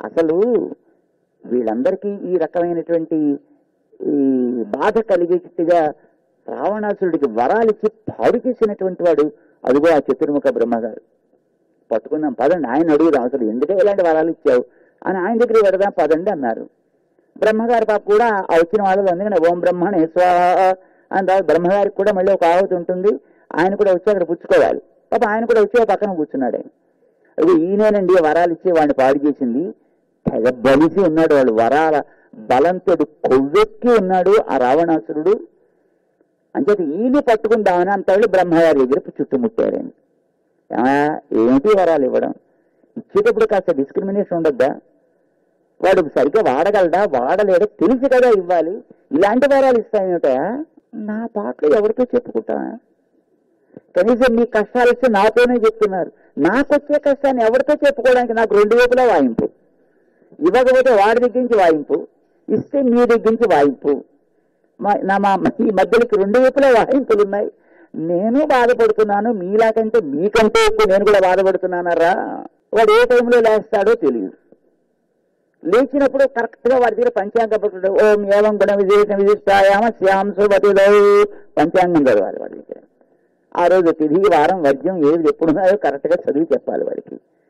అసలు వీళ్ళందరికీ ఈ రకమైనటువంటి ఈ బాధ కలిగేట్టుగా రావణాసురుడికి వరాలు ఇచ్చి పాడు చేసినటువంటి వాడు అదిగో ఆ చతుర్ముఖ బ్రహ్మగారు పట్టుకుందాం పదండి ఆయన అడుగుదాం అసలు ఎందుకే ఇలాంటి వరాలు ఇచ్చావు అని ఆయన దగ్గర పెడదాం పదండి అన్నారు బ్రహ్మగారి పాప కూడా ఆ వచ్చిన వాళ్ళు అందుకని ఓం బ్రహ్మణే స్వాహ అని తర్వాత బ్రహ్మగారికి కూడా మళ్ళీ ఒక ఆహుతి ఉంటుంది ఆయన కూడా వచ్చి అక్కడ పుచ్చుకోవాలి పాప ఆయన కూడా వచ్చి ఆ పక్కన కూర్చున్నాడు ఆయన అది ఈయనేనండి వరాలు ఇచ్చి వాడిని పాడు చేసింది తెగ బలిసి ఉన్నాడు వాడు వరాల బలంతోడు కొవ్వెక్కి ఉన్నాడు ఆ రావణాసురుడు అంచేత ఈయన పట్టుకుందామని అంతళ్ళు బ్రహ్మగారి దగ్గర చుట్టుముట్టారు ఆయన ఏమయ్య, ఏమిటి వరాలు ఇవ్వడం ఇచ్చేటప్పుడు కాస్త డిస్క్రిమినేషన్ ఉండద్దా వాడు సరిగ్గా వాడగలడా వాడలేడా తెలిసి కదా ఇవ్వాలి ఇలాంటి వరాలు ఇస్తాయట నా పాటలు ఎవరితో చెప్పుకుంటా కనీసం మీ కష్టాలు వచ్చి నాతోనే చెప్తున్నారు నాకు వచ్చే కష్టాన్ని ఎవరితో చెప్పుకోవడానికి నాకు రెండు వైపులా వాయింపు ఇవ్వకపోతే వాడి దగ్గర నుంచి వాయింపు ఇస్తే మీ దగ్గర నుంచి వాయింపు మా- నా మా ఈ మధ్యలోకి రెండు వైపులా వాయింపులు ఉన్నాయి నేను బాధపడుతున్నాను మీలాకంటే మీకంటే ఎక్కువ నేను కూడా బాధపడుతున్నానరా వాడు ఏ టైంలో లేస్తాడో తెలియదు లేచినప్పుడు కరెక్ట్ గా వాడి దగ్గర పంచాంగం పట్టుకుంటాడు ఓం ఏవం గుణ విశేష విశిష్టాయామ శ్యాం సుమతిదౌ పంచాంగం చదవాలి వాడి దగ్గర ఆ రోజు తిరిగి వారం వర్జ్యం ఏది ఎప్పుడు ఉన్నాయో కరెక్ట్ గా చదివి చెప్పాలి వాడికి